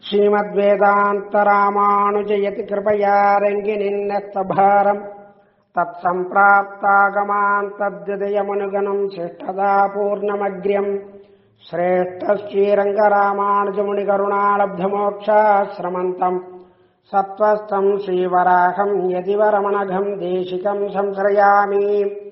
श्रीमद्वेदान्तरामानुजयति कृपया रङ्गिनिन्नस्तभारम् तत्सम्प्राप्तागमान् तद्विदयमनुगणम् शिष्टदा पूर्णमग्र्यम् श्रेष्ठश्रीरङ्गरामानुजमुनिकरुणालब्धमोक्षाश्रमन्तम् सत्त्वस्थम् श्रीवराहम् यदिवरमणघम् தேசிகம் சம்சரயாமி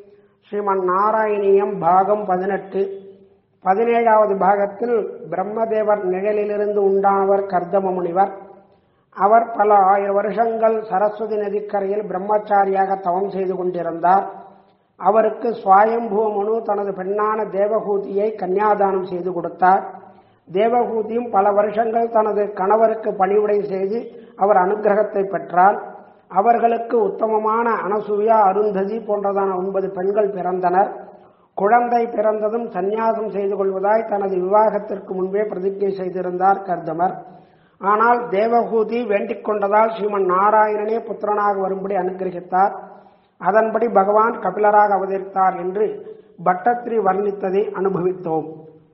ஸ்ரீமன்னாராயணியம் பாகம் பதினெட்டு பதினேழாவது பாகத்தில் பிரம்மதேவர் நிழலிலிருந்து உண்டானவர் கர்தம முனிவர் அவர் பல ஆயிரம் வருஷங்கள் சரஸ்வதி நதிக்கரையில் பிரம்மச்சாரியாக தவம் செய்து கொண்டிருந்தார் அவருக்கு சுவாயம்பூ மனு தனது பெண்ணான தேவகூதியை கன்னியாதானம் செய்து கொடுத்தார் தேவகூதியும் பல வருஷங்கள் தனது கணவருக்கு பணிவுடை செய்து அவர் அனுகிரகத்தை பெற்றார் அவர்களுக்கு உத்தமமான அனசூயா அருந்ததி போன்றதான ஒன்பது பெண்கள் பிறந்தனர் குழந்தை பிறந்ததும் சந்நியாசம் செய்து கொள்வதாய் தனது விவாகத்திற்கு முன்பே பிரதிஜை செய்திருந்தார் கர்தமர் ஆனால் தேவகூதி வேண்டிக் கொண்டதால் ஸ்ரீமன் நாராயணனே புத்திரனாக வரும்படி அனுகிரகித்தார் அதன்படி பகவான் கபிலராக அவதரித்தார் என்று பட்டத்திரி வர்ணித்ததை அனுபவித்தோம்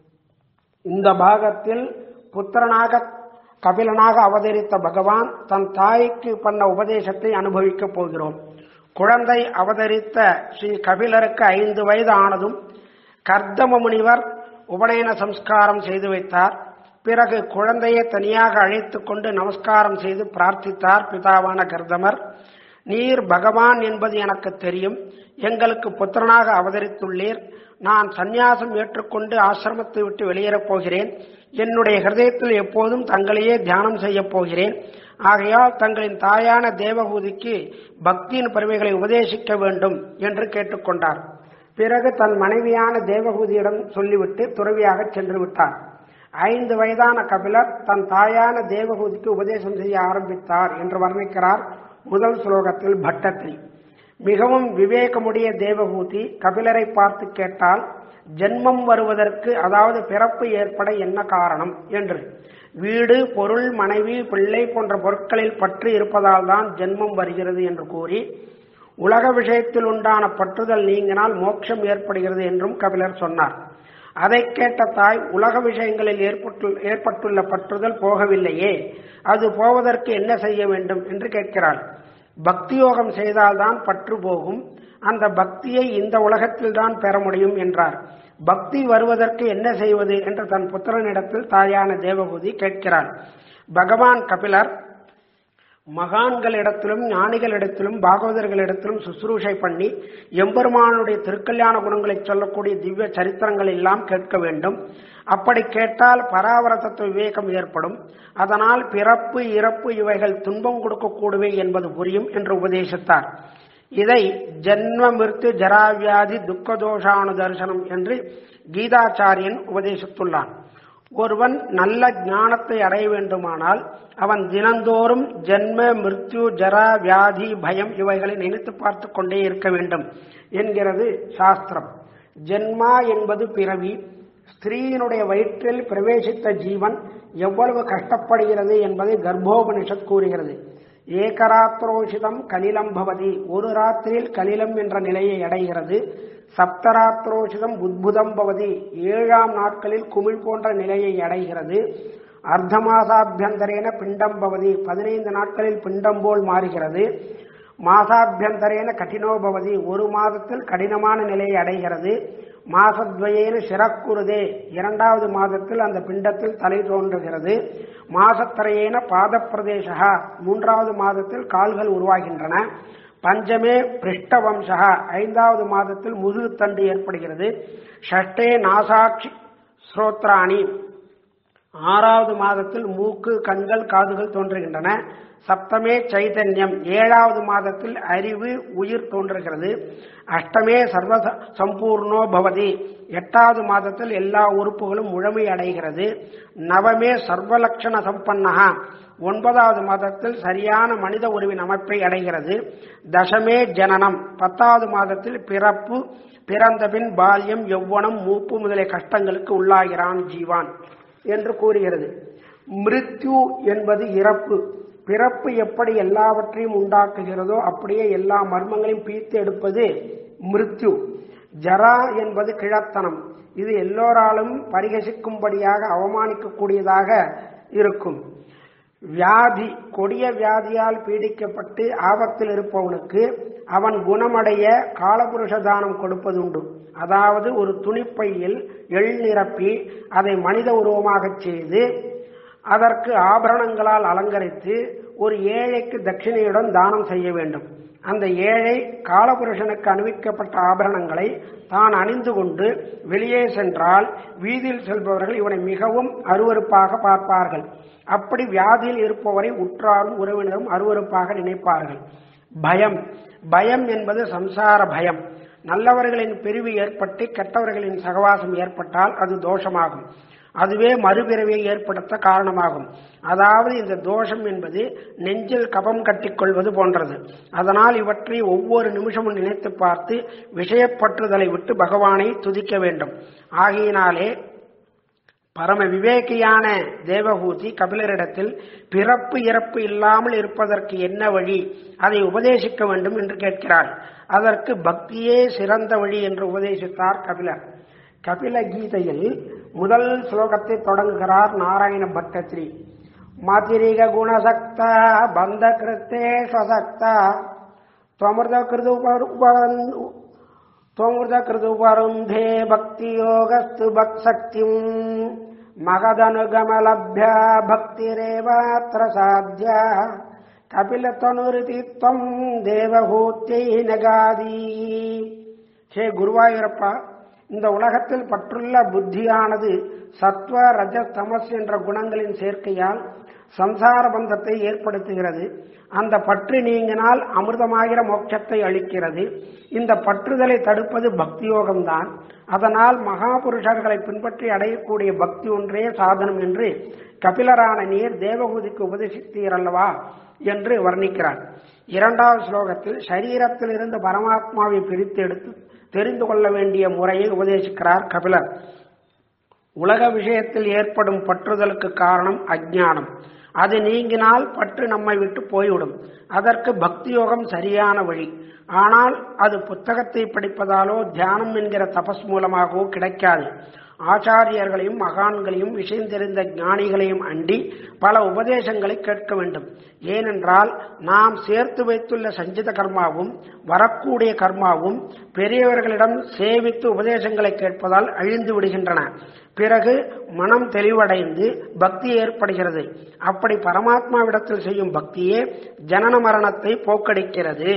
இந்த பாகத்தில் புத்திரனாக கபிலனாக அவதரித்த பகவான் தன் தாய்க்கு பண்ண உபதேசத்தை அனுபவிக்கப் போகிறோம் குழந்தை அவதரித்த ஸ்ரீ கபிலருக்கு ஐந்து வயது ஆனதும் கர்தம முனிவர் உபநயன சம்ஸ்காரம் செய்து வைத்தார் பிறகு குழந்தையை தனியாக அழைத்து கொண்டு நமஸ்காரம் செய்து பிரார்த்தித்தார் பிதாவான கர்தமர் நீர் பகவான் என்பது எனக்கு தெரியும் எங்களுக்கு புத்திரனாக அவதரித்துள்ளீர் நான் சந்நியாசம் ஏற்றுக்கொண்டு ஆசிரமத்தை விட்டு வெளியேறப் போகிறேன் என்னுடைய ஹிருதயத்தில் எப்போதும் தங்களையே தியானம் செய்யப் போகிறேன் ஆகையால் தங்களின் தாயான தேவகூதிக்கு பக்தியின் பெருமைகளை உபதேசிக்க வேண்டும் என்று கேட்டுக்கொண்டார் பிறகு தன் மனைவியான தேவகூதியிடம் சொல்லிவிட்டு துறவியாக சென்று விட்டார் ஐந்து வயதான கபிலர் தன் தாயான தேவகூதிக்கு உபதேசம் செய்ய ஆரம்பித்தார் என்று வர்ணிக்கிறார் முதல் ஸ்லோகத்தில் பட்டத்திரி மிகவும் விவேகமுடைய தேவகூதி கபிலரை பார்த்து கேட்டால் ஜென்மம் வருவதற்கு அதாவது பிறப்பு ஏற்பட என்ன காரணம் என்று வீடு பொருள் மனைவி பிள்ளை போன்ற பொருட்களில் பற்று இருப்பதால் தான் ஜென்மம் வருகிறது என்று கூறி உலக விஷயத்தில் உண்டான பற்றுதல் நீங்கினால் மோட்சம் ஏற்படுகிறது என்றும் கபிலர் சொன்னார் அதை கேட்ட தாய் உலக விஷயங்களில் ஏற்பட்டு ஏற்பட்டுள்ள பற்றுதல் போகவில்லையே அது போவதற்கு என்ன செய்ய வேண்டும் என்று கேட்கிறாள் பக்தி யோகம் செய்தால்தான் பற்று போகும் அந்த பக்தியை இந்த உலகத்தில் தான் பெற முடியும் என்றார் பக்தி வருவதற்கு என்ன செய்வது என்று தன் புத்திரனிடத்தில் தாயான தேவபூதி கேட்கிறாள் பகவான் கபிலர் மகான்களிடத்திலும் ஞானிகளிடத்திலும் பாகவதர்களிடத்திலும் சுசுரூஷை பண்ணி எம்பெருமானுடைய திருக்கல்யாண குணங்களை சொல்லக்கூடிய திவ்ய சரித்திரங்கள் எல்லாம் கேட்க வேண்டும் அப்படி கேட்டால் பராவரதத்துவ விவேகம் ஏற்படும் அதனால் பிறப்பு இறப்பு இவைகள் துன்பம் கொடுக்கக்கூடுவே என்பது புரியும் என்று உபதேசித்தார் இதை ஜென்ம மிருத்து ஜராவியாதி துக்கதோஷானு தரிசனம் என்று கீதாச்சாரியன் உபதேசித்துள்ளான் ஒருவன் நல்ல ஞானத்தை அடைய வேண்டுமானால் அவன் தினந்தோறும் ஜென்ம மிருத்யு ஜரா வியாதி பயம் இவைகளை நினைத்து பார்த்து கொண்டே இருக்க வேண்டும் என்கிறது சாஸ்திரம் ஜென்மா என்பது பிறவி ஸ்திரீயினுடைய வயிற்றில் பிரவேசித்த ஜீவன் எவ்வளவு கஷ்டப்படுகிறது என்பதை கர்ப்போபனிஷத் கூறுகிறது ஏகராத்திரோஷிதம் கலிலம் பவதி ஒரு ராத்திரியில் கலிலம் என்ற நிலையை அடைகிறது சப்தராத்திரோஷிதம் உத்புதம் பவதி ஏழாம் நாட்களில் குமிழ் போன்ற நிலையை அடைகிறது அர்த்த மாசாபியந்தரேன பிண்டம் பவதி பதினைந்து நாட்களில் பிண்டம் போல் மாறுகிறது மாசாபியந்தரேன கடினோ பவதி ஒரு மாதத்தில் கடினமான நிலையை அடைகிறது மாசத்வயேன சிறக்குருதே இரண்டாவது மாதத்தில் அந்த பிண்டத்தில் தலை தோன்றுகிறது மாசத்திரையேன பாத பிரதேசா மூன்றாவது மாதத்தில் கால்கள் உருவாகின்றன பஞ்சமே பிருஷ்ட வம்சா ஐந்தாவது மாதத்தில் முதுகுத்தண்டு ஏற்படுகிறது ஷஷ்டே நாசாட்சி ஸ்ரோத்ராணி ஆறாவது மாதத்தில் மூக்கு கண்கள் காதுகள் தோன்றுகின்றன சப்தமே சைதன்யம் ஏழாவது மாதத்தில் அறிவு உயிர் தோன்றுகிறது அஷ்டமே சர்வ சம்பூர்ணோ பவதி எட்டாவது மாதத்தில் எல்லா உறுப்புகளும் முழுமை அடைகிறது நவமே சர்வலட்சண சம்பன்னகா ஒன்பதாவது மாதத்தில் சரியான மனித உருவின் அமைப்பை அடைகிறது தசமே ஜனனம் பத்தாவது மாதத்தில் பிறப்பு பிறந்தபின் பால்யம் யௌவனம் மூப்பு முதலிய கஷ்டங்களுக்கு உள்ளாகிறான் ஜீவான் என்று கூறுகிறது மிருத்யு என்பது இறப்பு பிறப்பு எப்படி எல்லாவற்றையும் உண்டாக்குகிறதோ அப்படியே எல்லா மர்மங்களையும் பீத்து எடுப்பது மிருத்யு ஜரா என்பது கிழத்தனம் இது எல்லோராலும் பரிகசிக்கும்படியாக அவமானிக்கக்கூடியதாக இருக்கும் வியாதி கொடிய வியாதியால் பீடிக்கப்பட்டு ஆபத்தில் இருப்பவனுக்கு அவன் குணமடைய காலபுருஷ தானம் கொடுப்பதுண்டு அதாவது ஒரு துணிப்பையில் எள் நிரப்பி அதை மனித உருவமாகச் செய்து அதற்கு ஆபரணங்களால் அலங்கரித்து ஒரு ஏழைக்கு தட்சிணையுடன் தானம் செய்ய வேண்டும் அந்த ஏழை காலபுருஷனுக்கு அணிவிக்கப்பட்ட ஆபரணங்களை தான் அணிந்து கொண்டு வெளியே சென்றால் வீதியில் செல்பவர்கள் இவனை மிகவும் அருவருப்பாக பார்ப்பார்கள் அப்படி வியாதியில் இருப்பவரை உற்றாரும் உறவினரும் அருவருப்பாக நினைப்பார்கள் பயம் பயம் என்பது சம்சார பயம் நல்லவர்களின் பிரிவு ஏற்பட்டு கெட்டவர்களின் சகவாசம் ஏற்பட்டால் அது தோஷமாகும் அதுவே மறுபிறவியை ஏற்படுத்த காரணமாகும் அதாவது இந்த தோஷம் என்பது நெஞ்சில் கபம் கட்டிக்கொள்வது போன்றது அதனால் இவற்றை ஒவ்வொரு நிமிஷமும் நினைத்து பார்த்து விஷயப்பற்றுதலை விட்டு பகவானை துதிக்க வேண்டும் ஆகையினாலே பரம விவேகியான தேவகூதி கபிலரிடத்தில் பிறப்பு இறப்பு இல்லாமல் இருப்பதற்கு என்ன வழி அதை உபதேசிக்க வேண்டும் என்று கேட்கிறார் அதற்கு பக்தியே சிறந்த வழி என்று உபதேசித்தார் கபிலர் கபில கீதையில் முதல் ஸ்லோகத்தை தொடங்குகிறார் நாராயண பட்டத்ரி மாதிரிக குணசக்த பந்த கிருத்தே சசக்த துவமிருத கிருது துவமிருத கிருதுபருந்தே பக்தி யோகஸ்து பக்சக்திம் மகதனுகமலப்யா பக்திரேவாத்திர சாத்தியா கபிலத்தனுரிதி துவம் தேவகூத்தியை நகாதி ஹே குருவாயூரப்பா இந்த உலகத்தில் பற்றுள்ள புத்தியானது சத்வ ரஜ தமஸ் என்ற குணங்களின் சேர்க்கையால் சம்சார பந்தத்தை ஏற்படுத்துகிறது அந்த பற்று நீங்கினால் அமிர்தமாகிற மோட்சத்தை அளிக்கிறது இந்த பற்றுதலை தடுப்பது பக்தி யோகம்தான் அதனால் மகாபுருஷர்களை பின்பற்றி அடையக்கூடிய பக்தி ஒன்றே சாதனம் என்று கபிலரான நீர் தேவகூதிக்கு உபதேசித்தீர் அல்லவா என்று வர்ணிக்கிறார் இரண்டாவது ஸ்லோகத்தில் சரீரத்தில் இருந்து பரமாத்மாவை பிரித்து எடுத்து தெரிந்து கொள்ள வேண்டிய முறையை உபதேசிக்கிறார் கபிலர் உலக விஷயத்தில் ஏற்படும் பற்றுதலுக்கு காரணம் அஜ்ஞானம் அது நீங்கினால் பற்று நம்மை விட்டு போய்விடும் அதற்கு பக்தி யோகம் சரியான வழி ஆனால் அது புத்தகத்தை படிப்பதாலோ தியானம் என்கிற தபஸ் மூலமாகவோ கிடைக்காது ஆச்சாரியர்களையும் மகான்களையும் விஷயம் தெரிந்த ஞானிகளையும் அண்டி பல உபதேசங்களை கேட்க வேண்டும் ஏனென்றால் நாம் சேர்த்து வைத்துள்ள சஞ்சித கர்மாவும் வரக்கூடிய கர்மாவும் பெரியவர்களிடம் சேவித்து உபதேசங்களை கேட்பதால் அழிந்து விடுகின்றன பிறகு மனம் தெளிவடைந்து பக்தி ஏற்படுகிறது அப்படி பரமாத்மாவிடத்தில் செய்யும் பக்தியே ஜனன மரணத்தை போக்கடிக்கிறது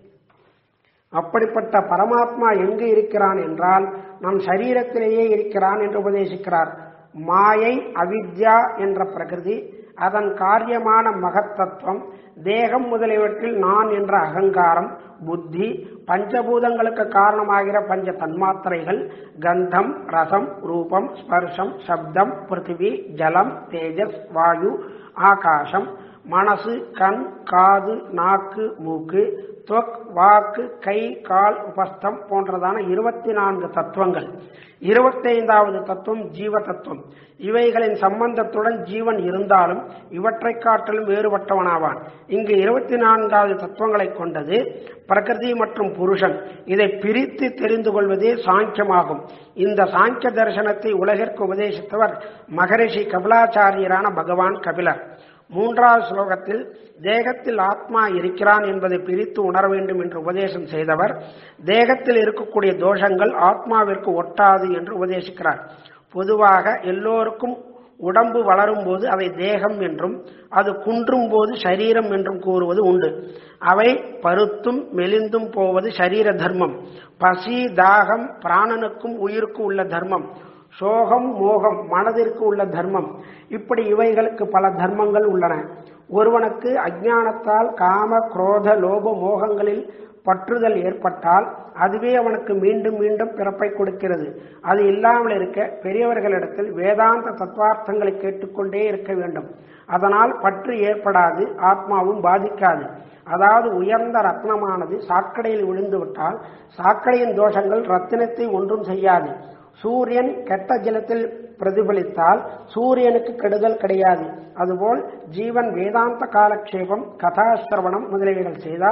அப்படிப்பட்ட பரமாத்மா எங்கு இருக்கிறான் என்றால் நம் சரீரத்திலேயே இருக்கிறான் என்று உபதேசிக்கிறார் மாயை அவித்யா என்ற பிரகிருதி அதன் காரியமான மகத்தத்துவம் தேகம் முதலியவற்றில் நான் என்ற அகங்காரம் புத்தி பஞ்சபூதங்களுக்கு காரணமாகிற பஞ்ச தன்மாத்திரைகள் கந்தம் ரசம் ரூபம் ஸ்பர்ஷம் சப்தம் பிருத்திவி ஜலம் தேஜஸ் வாயு ஆகாசம் மனசு கண் காது நாக்கு மூக்கு துவக் வாக்கு கை கால் உபஸ்தம் போன்றதான இருபத்தி நான்கு தத்துவங்கள் இருபத்தைந்தாவது தத்துவம் ஜீவ தத்துவம் இவைகளின் சம்பந்தத்துடன் ஜீவன் இருந்தாலும் இவற்றை காட்டிலும் வேறுபட்டவனாவான் இங்கு இருபத்தி நான்காவது தத்துவங்களை கொண்டது பிரகிருதி மற்றும் புருஷன் இதை பிரித்து தெரிந்து கொள்வதே சாங்கியமாகும் இந்த சாங்கிய தரிசனத்தை உலகிற்கு உபதேசித்தவர் மகரிஷி கபிலாச்சாரியரான பகவான் கபிலர் மூன்றாவது ஸ்லோகத்தில் தேகத்தில் ஆத்மா இருக்கிறான் என்பதை பிரித்து உணர வேண்டும் என்று உபதேசம் செய்தவர் தேகத்தில் இருக்கக்கூடிய தோஷங்கள் ஆத்மாவிற்கு ஒட்டாது என்று உபதேசிக்கிறார் பொதுவாக எல்லோருக்கும் உடம்பு வளரும் போது அதை தேகம் என்றும் அது குன்றும் போது சரீரம் என்றும் கூறுவது உண்டு அவை பருத்தும் மெலிந்தும் போவது சரீர தர்மம் பசி தாகம் பிராணனுக்கும் உயிருக்கும் உள்ள தர்மம் சோகம் மோகம் மனதிற்கு உள்ள தர்மம் இப்படி இவைகளுக்கு பல தர்மங்கள் உள்ளன ஒருவனுக்கு அஜ்ஞானத்தால் காம குரோத லோப மோகங்களில் பற்றுதல் ஏற்பட்டால் அதுவே அவனுக்கு மீண்டும் மீண்டும் பிறப்பை கொடுக்கிறது அது இல்லாமல் இருக்க பெரியவர்களிடத்தில் வேதாந்த தத்துவார்த்தங்களை கேட்டுக்கொண்டே இருக்க வேண்டும் அதனால் பற்று ஏற்படாது ஆத்மாவும் பாதிக்காது அதாவது உயர்ந்த ரத்னமானது சாக்கடையில் விழுந்து விட்டால் சாக்கடையின் தோஷங்கள் ரத்தினத்தை ஒன்றும் செய்யாது சூரியன் கெட்ட ஜலத்தில் பிரதிபலித்தால் சூரியனுக்கு கெடுதல் கிடையாது அதுபோல் ஜீவன் வேதாந்த காலக்ஷேபம் கதாசிரவணம் முதலியவைகள் செய்தால்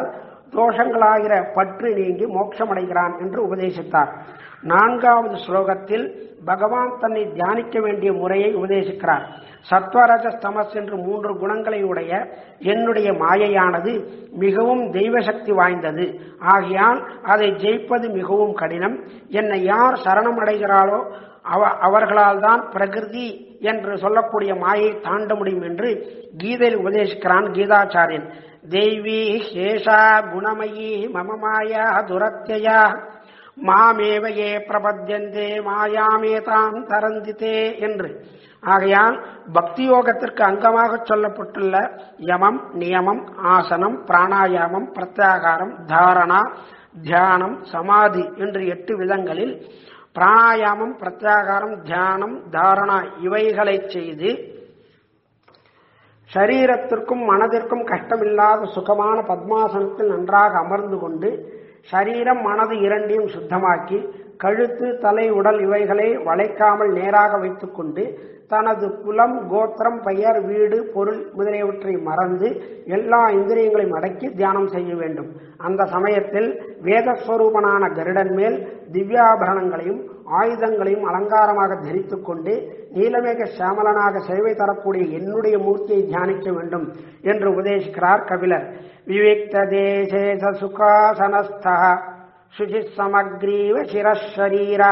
தோஷங்களாகிற பற்று நீங்கி மோட்சமடைகிறான் என்று உபதேசித்தார் நான்காவது ஸ்லோகத்தில் பகவான் தன்னை தியானிக்க வேண்டிய முறையை உபதேசிக்கிறார் சத்வரஜ தமஸ் என்று மூன்று குணங்களை உடைய என்னுடைய மாயையானது மிகவும் தெய்வ சக்தி வாய்ந்தது ஆகையால் அதை ஜெயிப்பது மிகவும் கடினம் என்னை யார் சரணம் அடைகிறாளோ அவ அவர்களால் தான் பிரகிருதி என்று சொல்லக்கூடிய மாயை தாண்ட முடியும் என்று கீதையில் உபதேசிக்கிறான் கீதாச்சாரியன் தெய்வீ சேஷா குணமயி மம மாயா துரத்தியா மாமேவையே பிரபத்தியந்தே மாயாமேதாம் தரந்தித்தே என்று ஆகையால் பக்தி யோகத்திற்கு அங்கமாக சொல்லப்பட்டுள்ள யமம் நியமம் ஆசனம் பிராணாயாமம் பிரத்யாகாரம் தாரணா தியானம் சமாதி என்று எட்டு விதங்களில் பிராணாயாமம் பிரத்யாகாரம் தியானம் தாரணா இவைகளை செய்து சரீரத்திற்கும் மனதிற்கும் கஷ்டமில்லாத சுகமான பத்மாசனத்தில் நன்றாக அமர்ந்து கொண்டு சரீரம் மனது இரண்டையும் சுத்தமாக்கி கழுத்து தலை உடல் இவைகளை வளைக்காமல் நேராக வைத்துக்கொண்டு தனது குலம் கோத்திரம் பெயர் வீடு பொருள் முதலியவற்றை மறந்து எல்லா இந்திரியங்களையும் அடக்கி தியானம் செய்ய வேண்டும் அந்த சமயத்தில் வேதஸ்வரூபனான கருடன் மேல் திவ்யாபரணங்களையும் ஆயுதங்களையும் அலங்காரமாக தரித்துக் கொண்டு நீலமேக சாமலனாக சேவை தரக்கூடிய என்னுடைய மூர்த்தியை தியானிக்க வேண்டும் என்று உபதேசிக்கிறார் கபிலர் விவிக்த தேசேச சுகாசனஸ்தா சுசி சமக்ரீவ சிரஷரீர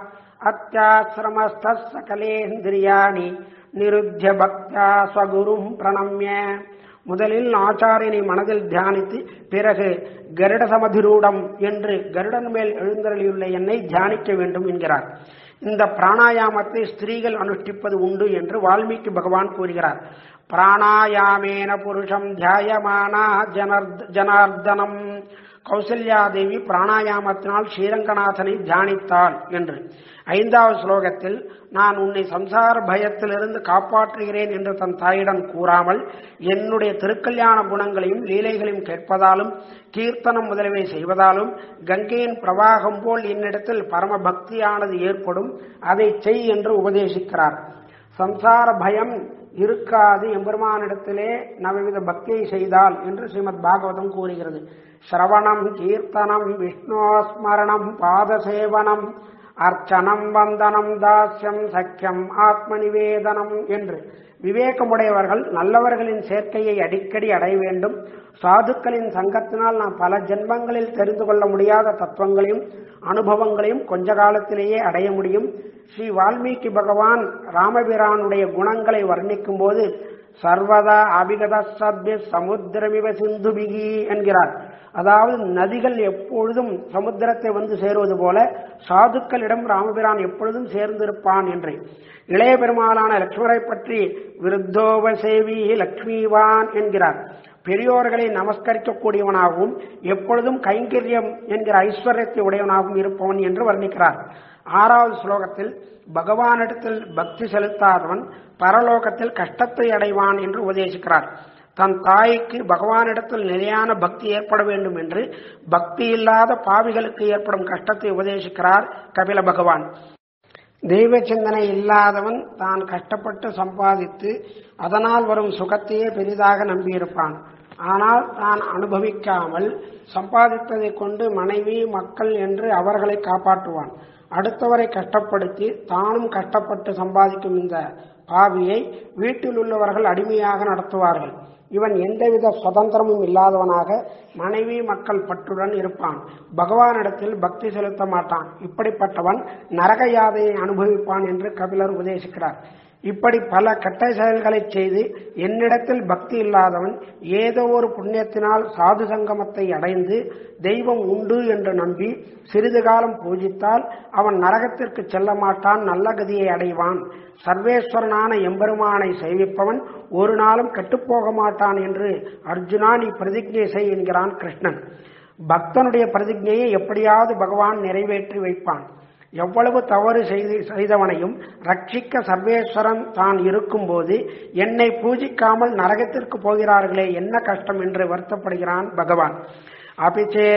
அத்தியாசிரமஸ்த சகலேந்திரியாணி நிருத்திய பக்தா ஸ்வகுரும் பிரணம்ய முதலில் ஆச்சாரியனை மனதில் தியானித்து பிறகு கருட சமதிரூடம் என்று கருடன் மேல் எழுந்தருளியுள்ள என்னை தியானிக்க வேண்டும் என்கிறார் இந்த பிராணாயாமத்தை ஸ்திரீகள் அனுஷ்டிப்பது உண்டு என்று வால்மீகி பகவான் கூறுகிறார் பிராணாயாமேன புருஷம் தியாயமானா ஜனார்த ஜனார்தனம் கௌசல்யாதேவி பிராணாயாமத்தினால் ஸ்ரீரங்கநாதனை தியானித்தாள் என்று ஐந்தாவது ஸ்லோகத்தில் நான் உன்னை சம்சார பயத்திலிருந்து காப்பாற்றுகிறேன் என்று தன் தாயிடம் கூறாமல் என்னுடைய திருக்கல்யாண குணங்களையும் லீலைகளையும் கேட்பதாலும் கீர்த்தனம் முதலியவை செய்வதாலும் கங்கையின் பிரவாகம் போல் என்னிடத்தில் பரம பக்தியானது ஏற்படும் அதை செய் என்று உபதேசிக்கிறார் சம்சார பயம் இருக்காது எம்பெருமானிடத்திலே நவவித பக்தியை செய்தால் என்று ஸ்ரீமத் பாகவதம் கூறுகிறது சிரவணம் கீர்த்தனம் விஷ்ணோஸ்மரணம் பாதசேவனம் அர்ச்சனம் வந்தனம் தாஸ்யம் சக்கியம் ஆத்ம நிவேதனம் என்று விவேகமுடையவர்கள் நல்லவர்களின் சேர்க்கையை அடிக்கடி அடைய வேண்டும் சாதுக்களின் சங்கத்தினால் நாம் பல ஜென்மங்களில் தெரிந்து கொள்ள முடியாத தத்துவங்களையும் அனுபவங்களையும் கொஞ்ச காலத்திலேயே அடைய முடியும் ஸ்ரீ வால்மீகி பகவான் ராமபிரானுடைய குணங்களை வர்ணிக்கும் போது சர்வதா அபிகத சத்ய சமுத்திரமிவ சிந்துபிகி என்கிறார் அதாவது நதிகள் எப்பொழுதும் சமுத்திரத்தை வந்து சேருவது போல சாதுக்களிடம் ராமபிரான் எப்பொழுதும் சேர்ந்திருப்பான் என்று இளைய பெருமாளான லட்சுமரை பற்றி விருத்தோப சேவி லக்ஷ்மிவான் என்கிறார் பெரியோர்களை நமஸ்கரிக்கக்கூடியவனாகவும் எப்பொழுதும் கைங்கரியம் என்கிற ஐஸ்வர்யத்தை உடையவனாகவும் இருப்பவன் என்று வர்ணிக்கிறார் ஆறாவது ஸ்லோகத்தில் பகவானிடத்தில் பக்தி செலுத்தாதவன் பரலோகத்தில் கஷ்டத்தை அடைவான் என்று உபதேசிக்கிறார் தன் தாய்க்கு பகவானிடத்தில் நிலையான பக்தி ஏற்பட வேண்டும் என்று பக்தி இல்லாத பாவிகளுக்கு ஏற்படும் கஷ்டத்தை உபதேசிக்கிறார் கபில பகவான் தெய்வ சிந்தனை இல்லாதவன் தான் கஷ்டப்பட்டு சம்பாதித்து அதனால் வரும் சுகத்தையே பெரிதாக நம்பியிருப்பான் ஆனால் தான் அனுபவிக்காமல் சம்பாதித்ததை கொண்டு மனைவி மக்கள் என்று அவர்களை காப்பாற்றுவான் அடுத்தவரை கஷ்டப்படுத்தி தானும் கஷ்டப்பட்டு சம்பாதிக்கும் இந்த பாவியை வீட்டில் உள்ளவர்கள் அடிமையாக நடத்துவார்கள் இவன் எந்தவித சுதந்திரமும் இல்லாதவனாக மனைவி மக்கள் பற்றுடன் இருப்பான் பகவானிடத்தில் பக்தி செலுத்த மாட்டான் இப்படிப்பட்டவன் நரக யாதையை அனுபவிப்பான் என்று கபிலர் உபதேசிக்கிறார் இப்படி பல கெட்ட செயல்களை செய்து என்னிடத்தில் பக்தி இல்லாதவன் ஏதோ ஒரு புண்ணியத்தினால் சாது சங்கமத்தை அடைந்து தெய்வம் உண்டு என்று நம்பி சிறிது காலம் பூஜித்தால் அவன் நரகத்திற்கு செல்ல மாட்டான் நல்ல கதியை அடைவான் சர்வேஸ்வரனான எம்பெருமானை சேவிப்பவன் ஒரு நாளும் கெட்டுப்போக மாட்டான் என்று அர்ஜுனா நீ பிரதிஜை செய் என்கிறான் கிருஷ்ணன் பக்தனுடைய பிரதிஜையை எப்படியாவது பகவான் நிறைவேற்றி வைப்பான் எவ்வளவு தவறு செய்து செய்தவனையும் ரட்சிக்க சர்வேஸ்வரன் தான் இருக்கும்போது என்னை பூஜிக்காமல் நரகத்திற்கு போகிறார்களே என்ன கஷ்டம் என்று வருத்தப்படுகிறான் பகவான் அபிச்சே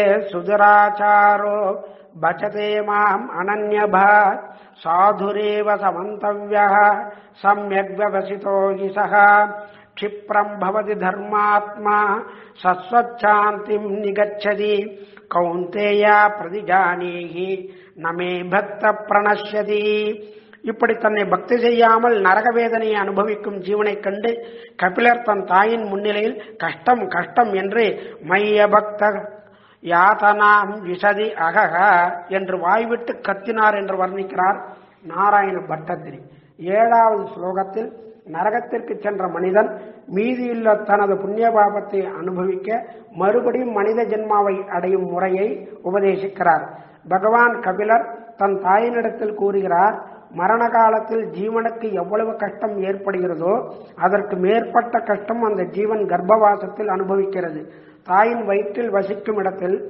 சுதராச்சாரோ பச்சதே மாம் அனன்யபாத் சாதுரேவ சமந்தவ்ய சமயக் வியவசிதோ ஹி சக क्षिप्रम् भवति धर्मात्मा सस्वच्छान्तिम् निगच्छति கௌந்தேயா பிரதிஜானேகி நமே பக்த பிரணஷ்யதி இப்படி தன்னை பக்தி செய்யாமல் நரக வேதனையை அனுபவிக்கும் ஜீவனைக் கண்டு கபிலர் தன் தாயின் முன்னிலையில் கஷ்டம் கஷ்டம் என்று மைய பக்த யாதனாம் விசதி அகக என்று வாய்விட்டு கத்தினார் என்று வர்ணிக்கிறார் நாராயண பட்டத்திரி ஏழாவது ஸ்லோகத்தில் நரகத்திற்கு சென்ற மனிதன் மீதியுள்ள தனது புண்ணிய பாபத்தை அனுபவிக்க மறுபடியும் மனித ஜென்மாவை அடையும் முறையை உபதேசிக்கிறார் பகவான் கபிலர் தன் தாயினிடத்தில் கூறுகிறார் மரண காலத்தில் ஜீவனுக்கு எவ்வளவு கஷ்டம் ஏற்படுகிறதோ அதற்கு மேற்பட்ட கஷ்டம் அந்த ஜீவன் கர்ப்பவாசத்தில் அனுபவிக்கிறது தாயின் வயிற்றில் வசிக்கும் இடத்தில்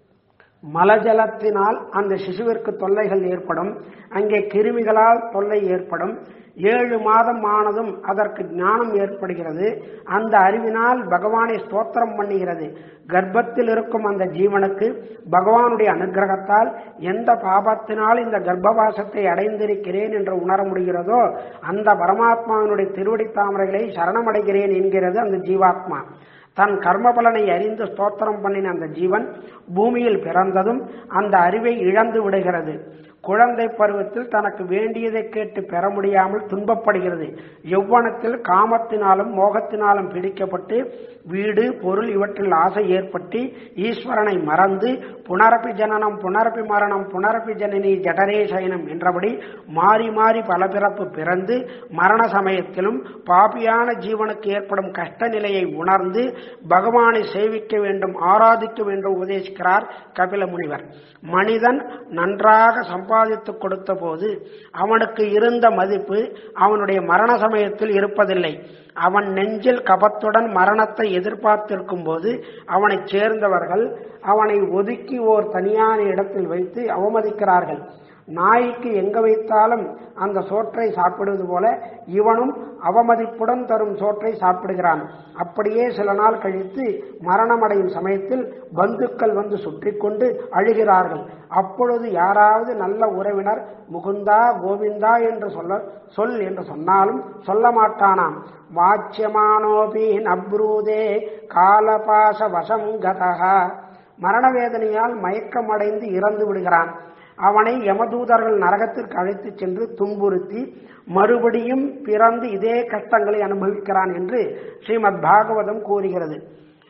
மலஜலத்தினால் அந்த சிசுவிற்கு தொல்லைகள் ஏற்படும் அங்கே கிருமிகளால் தொல்லை ஏற்படும் ஏழு மாதம் ஆனதும் அதற்கு ஞானம் ஏற்படுகிறது அந்த அறிவினால் பகவானை ஸ்தோத்திரம் பண்ணுகிறது கர்ப்பத்தில் இருக்கும் அந்த ஜீவனுக்கு பகவானுடைய அனுகிரகத்தால் எந்த பாபத்தினால் இந்த கர்ப்பவாசத்தை அடைந்திருக்கிறேன் என்று உணர முடிகிறதோ அந்த பரமாத்மாவினுடைய திருவடி தாமரைகளை சரணமடைகிறேன் என்கிறது அந்த ஜீவாத்மா தன் கர்ம பலனை அறிந்து ஸ்தோத்திரம் பண்ணின அந்த ஜீவன் பூமியில் பிறந்ததும் அந்த அறிவை இழந்து விடுகிறது குழந்தை பருவத்தில் தனக்கு வேண்டியதை கேட்டு பெற முடியாமல் துன்பப்படுகிறது யௌவனத்தில் காமத்தினாலும் மோகத்தினாலும் பிடிக்கப்பட்டு வீடு பொருள் இவற்றில் ஆசை ஏற்பட்டு ஈஸ்வரனை மறந்து புனரப்பி ஜனனம் புனரப்பி மரணம் புனரப்பி ஜனனி ஜடரே சயனம் என்றபடி மாறி மாறி பல பிறப்பு பிறந்து மரண சமயத்திலும் பாபியான ஜீவனுக்கு ஏற்படும் கஷ்ட நிலையை உணர்ந்து பகவானை சேவிக்க வேண்டும் ஆராதிக்க வேண்டும் உபதேசிக்கிறார் கபில முனிவர் மனிதன் நன்றாக சம்பாதித்துக் கொடுத்த போது அவனுக்கு இருந்த மதிப்பு அவனுடைய மரண சமயத்தில் இருப்பதில்லை அவன் நெஞ்சில் கபத்துடன் மரணத்தை எதிர்பார்த்திருக்கும் போது அவனைச் சேர்ந்தவர்கள் அவனை ஒதுக்கி ஓர் தனியான இடத்தில் வைத்து அவமதிக்கிறார்கள் நாய்க்கு எங்க வைத்தாலும் அந்த சோற்றை சாப்பிடுவது போல இவனும் அவமதிப்புடன் தரும் சோற்றை சாப்பிடுகிறான் அப்படியே சில நாள் கழித்து மரணமடையும் சமயத்தில் பந்துக்கள் வந்து சுற்றி கொண்டு அழுகிறார்கள் அப்பொழுது யாராவது நல்ல உறவினர் முகுந்தா கோவிந்தா என்று சொல்ல சொல் என்று சொன்னாலும் சொல்ல மாட்டானாம் வாச்சியமானோபி நப்ரூதே காலபாச வசம் கதகா மரண வேதனையால் மயக்கமடைந்து இறந்து விடுகிறான் அவனை யமதூதர்கள் நரகத்திற்கு அழைத்துச் சென்று துன்புறுத்தி மறுபடியும் பிறந்து இதே கஷ்டங்களை அனுபவிக்கிறான் என்று ஸ்ரீமத் பாகவதம் கூறுகிறது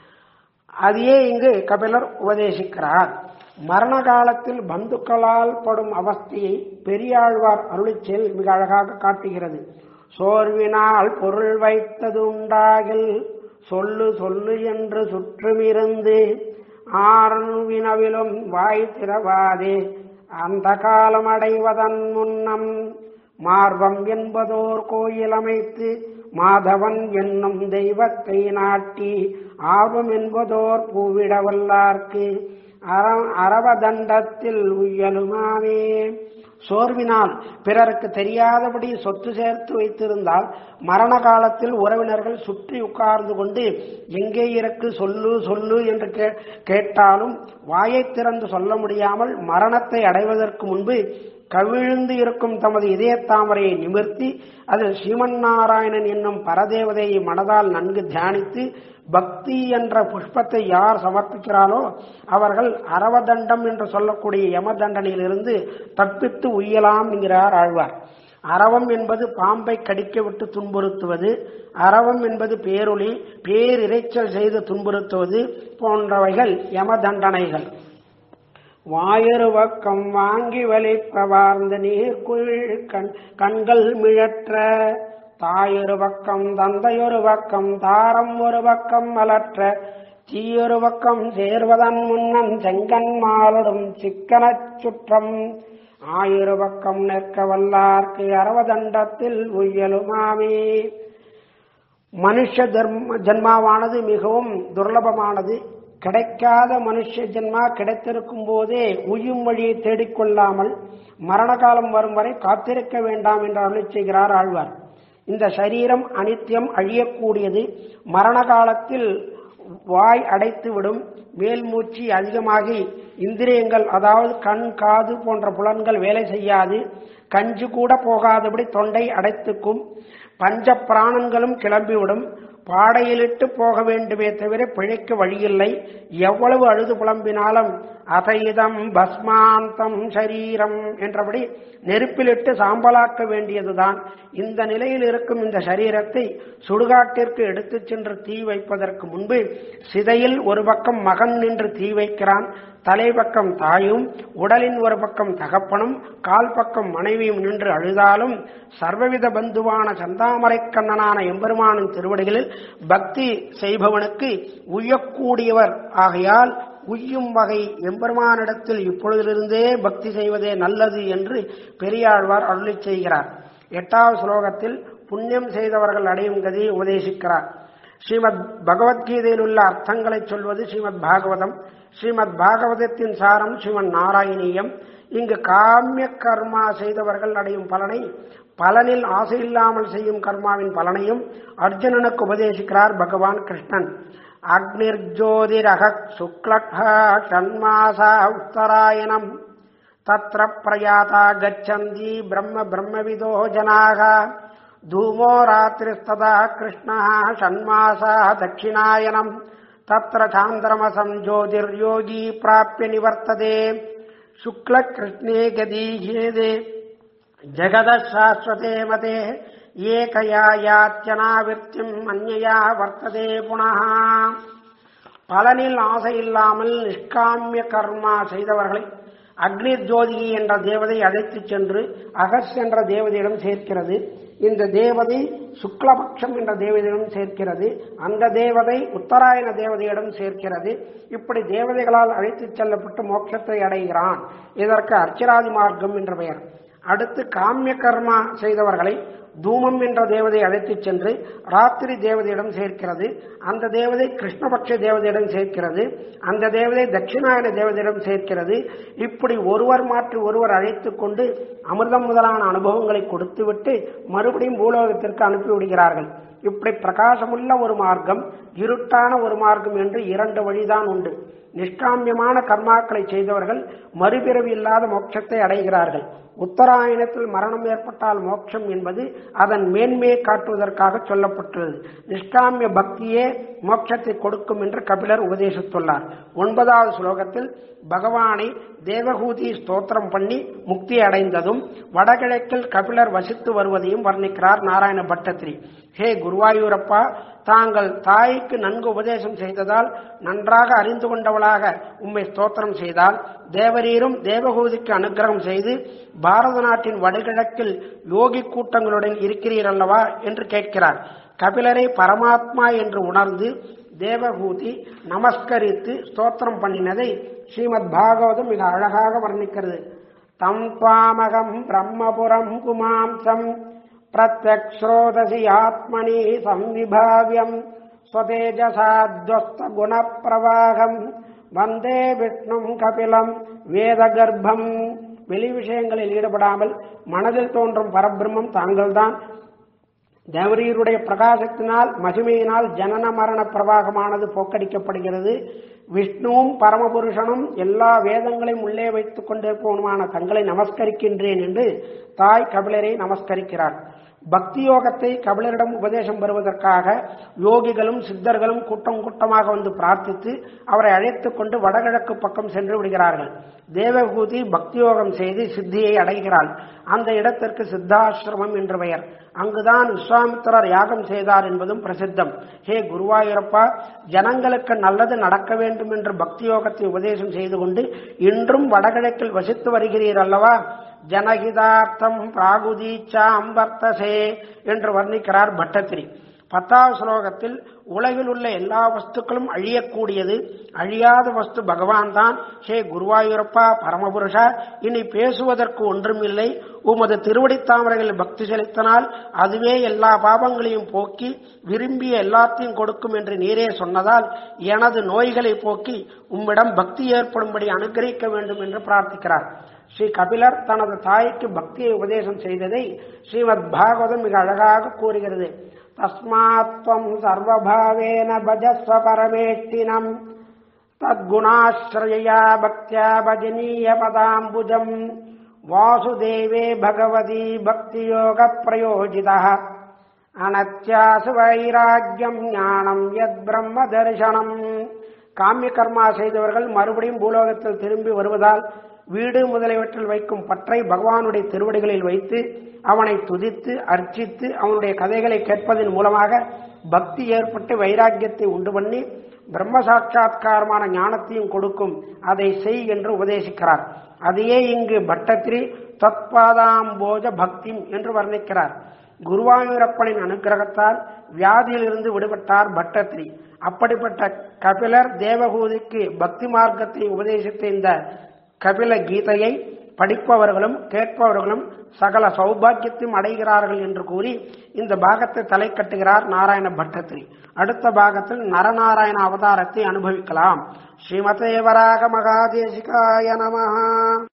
அதையே இங்கு கபிலர் உபதேசிக்கிறார் மரண காலத்தில் பந்துக்களால் படும் அவஸ்தையை பெரியாழ்வார் அருளிச்செல் மிக அழகாக காட்டுகிறது சோர்வினால் பொருள் வைத்தது உண்டாகில் சொல்லு சொல்லு என்று சுற்றுமிருந்து ஆரணுவினவிலும் வாய் திறவாதே அந்த காலம் அடைவதன் முன்னம் மார்பம் என்பதோர் கோயில் அமைத்து மாதவன் என்னும் தெய்வத்தை நாட்டி ஆர்வம் என்பதோர் பூவிட வல்லார்க்கு அற- அரவதண்டத்தில் உய்யலுமாவே சோர்வினால் பிறருக்கு தெரியாதபடி சொத்து சேர்த்து வைத்திருந்தால் மரண காலத்தில் உறவினர்கள் சுற்றி உட்கார்ந்து கொண்டு எங்கே இருக்கு சொல்லு சொல்லு என்று கே- கேட்டாலும் வாயைத் திறந்து சொல்ல முடியாமல் மரணத்தை அடைவதற்கு முன்பு கவிழ்ந்து இருக்கும் தமது இதய தாமரையை நிமிர்த்தி அதில் ஸ்ரீமன் நாராயணன் என்னும் பரதேவதையை மனதால் நன்கு தியானித்து பக்தி என்ற புஷ்பத்தை யார் சமர்ப்பிக்கிறாரோ அவர்கள் அரவதண்டம் என்று சொல்லக்கூடிய யம தண்டனையிலிருந்து தப்பித்து உய்யலாம் என்கிறார் ஆழ்வார் அரவம் என்பது பாம்பை கடிக்க விட்டு துன்புறுத்துவது அரவம் என்பது பேரொளி பேரிரைச்சல் செய்து துன்புறுத்துவது போன்றவைகள் யம தண்டனைகள் வாயொரு பக்கம் வாங்கி வலிப்பவார்ந்த நீர்க்குள் கண் கண்கள் மிழற்ற தாயொரு பக்கம் தந்தையொரு பக்கம் தாரம் ஒரு பக்கம் மலற்ற தீயொரு பக்கம் சேர்வதன் முன்னன் செங்கன் மாலடும் சிக்கனச் சுற்றம் ஆயிரு பக்கம் நிற்க வல்லார்க்கு அரவதண்டத்தில் உய்யலுமாமே மனுஷ தர்ம ஜன்மாவானது மிகவும் துர்லபமானது கிடைக்காத மனுஷ ஜென்மா கிடைத்திருக்கும் போதே உயும் வழியை தேடிக்கொள்ளாமல் மரண காலம் வரும் வரை காத்திருக்க வேண்டாம் என்று அருளிச் செய்கிறார் ஆழ்வார் இந்த சரீரம் அனித்தியம் அழியக்கூடியது மரண காலத்தில் வாய் அடைத்துவிடும் மேல் மூச்சு அதிகமாகி இந்திரியங்கள் அதாவது கண் காது போன்ற புலன்கள் வேலை செய்யாது கஞ்சு கூட போகாதபடி தொண்டை அடைத்துக்கும் பஞ்ச பிராணங்களும் கிளம்பிவிடும் பாடையிலிட்டு போக வேண்டுமே தவிர பிழைக்க வழியில்லை எவ்வளவு அழுது புலம்பினாலும் அதைதம் பஸ்மாந்தம் சரீரம் என்றபடி நெருப்பிலிட்டு சாம்பலாக்க வேண்டியதுதான் இந்த நிலையில் இருக்கும் இந்த சரீரத்தை சுடுகாட்டிற்கு எடுத்துச் சென்று தீ வைப்பதற்கு முன்பு சிதையில் ஒரு பக்கம் மகன் நின்று தீ வைக்கிறான் தலைப்பக்கம் தாயும் உடலின் ஒரு பக்கம் தகப்பனும் கால் பக்கம் மனைவியும் நின்று அழுதாலும் சர்வவித பந்துவான சந்தாமரை கண்ணனான எம்பெருமானின் திருவடிகளில் பக்தி செய்பவனுக்கு உய்யக்கூடியவர் ஆகையால் உய்யும் வகை எம்பெருமானிடத்தில் இப்பொழுதிலிருந்தே பக்தி செய்வதே நல்லது என்று பெரியாழ்வார் அருளி செய்கிறார் எட்டாவது ஸ்லோகத்தில் புண்ணியம் செய்தவர்கள் அடையும் கதியை உபதேசிக்கிறார் ஸ்ரீமத் பகவத்கீதையில் உள்ள அர்த்தங்களை சொல்வது ஸ்ரீமத் பாகவதம் ஸ்ரீமத் பாகவதத்தின் சாரம் ஸ்ரீமன் நாராயணீயம் இங்கு காமிய கர்மா செய்தவர்கள் அடையும் பலனை பலனில் ஆசை இல்லாமல் செய்யும் கர்மாவின் பலனையும் அர்ஜுனனுக்கு உபதேசிக்கிறார் பகவான் கிருஷ்ணன் அக்னிர்ஜோதிரக சுக்லா ஷண்மாசா உத்தராயணம் தத்ர பிரயாதா கச்சந்தி பிரம்ம பிரம்மவிதோ ஜனாக धूमो रात्रिस्तदा कृष्णः षण्मासः दक्षिणायनम् तत्र चान्द्रमसम् ज्योतिर्योगी प्राप्य निवर्तते शुक्लकृष्णे गदीह्येदे जगदः शाश्वते मते एकया यात्यनाविर्த்திம் अन्यया வர்த்ததே புனः பலனில் ஆசை இல்லாமல் நிஷ்காமிய கர்மா செய்தவர்களை அக்னி ஜோதி என்ற தேவதை அழைத்துச் சென்று அகஸ் என்ற தேவதையிடம் சேர்க்கிறது இந்த தேவதை சுக்லபக்ஷம் என்ற தேவதையிடம் சேர்க்கிறது அந்த தேவதை உத்தராயண தேவதையிடம் சேர்க்கிறது இப்படி தேவதைகளால் அழைத்துச் செல்லப்பட்டு மோட்சத்தை அடைகிறான் இதற்கு அர்ச்சராதி மார்க்கம் என்ற பெயர் அடுத்து காமிய கர்மா செய்தவர்களை தூமம் என்ற தேவதை அழைத்துச் சென்று ராத்திரி தேவதையிடம் சேர்க்கிறது அந்த தேவதை கிருஷ்ணபக்ஷ தேவதையிடம் சேர்க்கிறது அந்த தேவதை தட்சிணாயன தேவதையிடம் சேர்க்கிறது இப்படி ஒருவர் மாற்றி ஒருவர் அழைத்துக் கொண்டு அமிர்தம் முதலான அனுபவங்களை கொடுத்துவிட்டு மறுபடியும் பூலோகத்திற்கு அனுப்பிவிடுகிறார்கள் இப்படி பிரகாசமுள்ள ஒரு மார்க்கம் இருட்டான ஒரு மார்க்கம் என்று இரண்டு வழிதான் உண்டு நிஷ்காமியமான கர்மாக்களை செய்தவர்கள் மறுபிறவி இல்லாத மோட்சத்தை அடைகிறார்கள் உத்தராயணத்தில் மரணம் ஏற்பட்டால் மோட்சம் என்பது அதன் மேன்மையை காட்டுவதற்காக சொல்லப்பட்டுள்ளது நிஷ்காமிய பக்தியே மோட்சத்தை கொடுக்கும் என்று கபிலர் உபதேசித்துள்ளார் ஒன்பதாவது ஸ்லோகத்தில் பகவானை தேவகூதி ஸ்தோத்திரம் பண்ணி முக்தி அடைந்ததும் வடகிழக்கில் கபிலர் வசித்து வருவதையும் வர்ணிக்கிறார் நாராயண பட்டத்திரி ஹே குருவாயூரப்பா தாங்கள் தாய்க்கு நன்கு உபதேசம் செய்ததால் நன்றாக அறிந்து கொண்டவளாக உம்மை ஸ்தோத்திரம் செய்தால் தேவரீரும் தேவகூதிக்கு அனுகிரகம் செய்து பாரத நாட்டின் வடகிழக்கில் யோகி கூட்டங்களுடன் இருக்கிறீர் அல்லவா என்று கேட்கிறார் கபிலரை பரமாத்மா என்று உணர்ந்து தேவகூதி நமஸ்கரித்து ஸ்தோத்திரம் பண்ணினதை ஸ்ரீமத் பாகவதம் மிக அழகாக வர்ணிக்கிறது தம் பாமகம் பிரம்மபுரம் புமாம்சம் பிரத்யக்ஷோதசி ஆத்மனி சம்விபாவியம் ஸ்வதேஜசாத்வஸ்த குணப்பிரவாகம் வந்தே விஷ்ணும் கபிலம் வேதகர்ப்பம் வெளி விஷயங்களில் ஈடுபடாமல் மனதில் தோன்றும் பரபிரம்மம் தாங்கள்தான் தேவரீருடைய பிரகாசத்தினால் மகிமையினால் ஜனன மரண பிரவாகமானது போக்கடிக்கப்படுகிறது விஷ்ணுவும் பரமபுருஷனும் எல்லா வேதங்களையும் உள்ளே வைத்துக் கொண்டிருப்பவனுமான தங்களை நமஸ்கரிக்கின்றேன் என்று தாய் கபிலரை நமஸ்கரிக்கிறார் பக்தி யோகத்தை கபிலரிடம் உபதேசம் பெறுவதற்காக யோகிகளும் சித்தர்களும் கூட்டம் கூட்டமாக வந்து பிரார்த்தித்து அவரை அழைத்துக் கொண்டு வடகிழக்கு பக்கம் சென்று விடுகிறார்கள் தேவகூதி பக்தி யோகம் செய்து சித்தியை அடைகிறாள் அந்த இடத்திற்கு சித்தாசிரமம் என்று பெயர் அங்குதான் விஸ்வாமித்திரர் யாகம் செய்தார் என்பதும் பிரசித்தம் ஹே குருவாயூரப்பா ஜனங்களுக்கு நல்லது நடக்க வேண்டும் என்று பக்தி யோகத்தை உபதேசம் செய்து கொண்டு இன்றும் வடகிழக்கில் வசித்து வருகிறீர் அல்லவா ஜனகிதார்த்தம் பிராகுதீச்சாம் வர்த்தசே என்று வர்ணிக்கிறார் பட்டத்திரி பத்தாவது ஸ்லோகத்தில் உலகில் உள்ள எல்லா வஸ்துக்களும் அழியக்கூடியது அழியாத வஸ்து பகவான் தான் ஹே குருவாயூரப்பா பரமபுருஷா இனி பேசுவதற்கு ஒன்றுமில்லை உமது திருவடித்தாமரைகளில் பக்தி செலுத்தினால் அதுவே எல்லா பாபங்களையும் போக்கி விரும்பிய எல்லாத்தையும் கொடுக்கும் என்று நீரே சொன்னதால் எனது நோய்களை போக்கி உம்மிடம் பக்தி ஏற்படும்படி அனுகிரகிக்க வேண்டும் என்று பிரார்த்திக்கிறார் ஸ்ரீ கபிலர் தனது தாய்க்கு பக்தியை உபதேசம் செய்ததை ஸ்ரீமத் பாகவதம் மிக அழகாக கூறுகிறது தஸ்மாத்வம் சர்வபாவேன பஜஸ்வ பரமேஷ்டினம் தத்குணாஸ்ரயா பக்தியா பஜனீய பதாம்புஜம் வாசுதேவே பகவதி பக்தியோக பிரயோஜித அனத்தியாசு வைராக்கியம் ஞானம் யத் பிரம்ம தரிசனம் காமிய கர்மா செய்தவர்கள் மறுபடியும் பூலோகத்தில் திரும்பி வருவதால் வீடு முதலியவற்றில் வைக்கும் பற்றை பகவானுடைய திருவடிகளில் வைத்து அவனை துதித்து அர்ச்சித்து அவனுடைய கதைகளை கேட்பதன் மூலமாக பக்தி ஏற்பட்டு வைராக்கியத்தை உண்டு பண்ணி பிரம்ம சாட்சா்காரமான ஞானத்தையும் கொடுக்கும் அதை செய் என்று உபதேசிக்கிறார் அதையே இங்கு பட்டத்திரி தத்பாதாம்போஜ பக்தி என்று வர்ணிக்கிறார் குருவாயூரப்பனின் அனுகிரகத்தால் வியாதியிலிருந்து விடுபட்டார் பட்டத்திரி அப்படிப்பட்ட கபிலர் தேவகூதிக்கு பக்தி மார்க்கத்தை உபதேசித்த இந்த கபில கீதையை படிப்பவர்களும் கேட்பவர்களும் சகல சௌபாக்கியத்தையும் அடைகிறார்கள் என்று கூறி இந்த பாகத்தை தலை கட்டுகிறார் நாராயண பட்டத்திரி அடுத்த பாகத்தில் நரநாராயண அவதாரத்தை அனுபவிக்கலாம் ஸ்ரீமதே வராக மகாதேசிகாய நமஹா